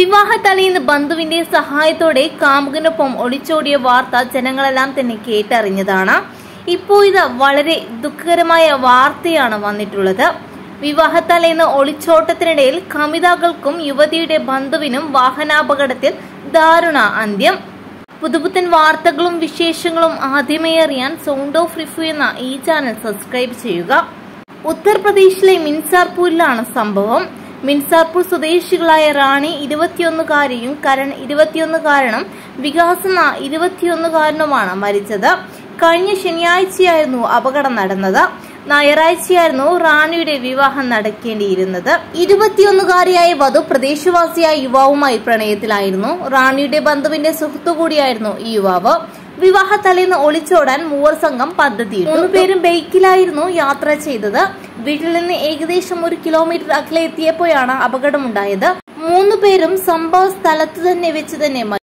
വിവാഹ തലേന്ന് ബന്ധുവിന്റെ സഹായത്തോടെ കാമുകനൊപ്പം ഒളിച്ചോടിയ വാർത്ത ജനങ്ങളെല്ലാം തന്നെ കേട്ടറിഞ്ഞതാണ് ഇപ്പോൾ ഇത് വളരെ ദുഃഖകരമായ വാർത്തയാണ് വന്നിട്ടുള്ളത് വിവാഹ തലേന്ന് ഒളിച്ചോട്ടത്തിനിടയിൽ കമിതാക്കൾക്കും യുവതിയുടെ ബന്ധുവിനും വാഹനാപകടത്തിൽ ദാരുണ അന്ത്യം പുതുപുത്തൻ വാർത്തകളും വിശേഷങ്ങളും ആദ്യമേ അറിയാൻ സൗണ്ട് ഓഫ് റിഫ്യൂ എന്ന ഈ ചാനൽ സബ്സ്ക്രൈബ് ചെയ്യുക ഉത്തർപ്രദേശിലെ മിൻസാർപൂരിലാണ് സംഭവം മിൻസാർപൂർ സ്വദേശികളായ റാണി ഇരുപത്തിയൊന്നുകാരിയും കരൺ ഇരുപത്തിയൊന്നുകാരനും വികാസ് എന്ന ഇരുപത്തിയൊന്നുകാരനുമാണ് മരിച്ചത് കഴിഞ്ഞ ശനിയാഴ്ചയായിരുന്നു അപകടം നടന്നത് ഞായറാഴ്ചയായിരുന്നു റാണിയുടെ വിവാഹം നടക്കേണ്ടിയിരുന്നത് ഇരുപത്തിയൊന്നുകാരിയായ വധു പ്രദേശവാസിയായ യുവാവുമായി പ്രണയത്തിലായിരുന്നു റാണിയുടെ ബന്ധുവിന്റെ സുഹൃത്തു കൂടിയായിരുന്നു ഈ യുവാവ് വിവാഹ തലേന്ന് ഒളിച്ചോടാൻ മൂവർ സംഘം പദ്ധതി മൂന്ന് പേരും ബൈക്കിലായിരുന്നു യാത്ര ചെയ്തത് വീട്ടിൽ നിന്ന് ഏകദേശം ഒരു കിലോമീറ്റർ അകലെ എത്തിയപ്പോഴാണ് അപകടമുണ്ടായത് മൂന്ന് പേരും സംഭവ സ്ഥലത്ത് തന്നെ വെച്ച് തന്നെ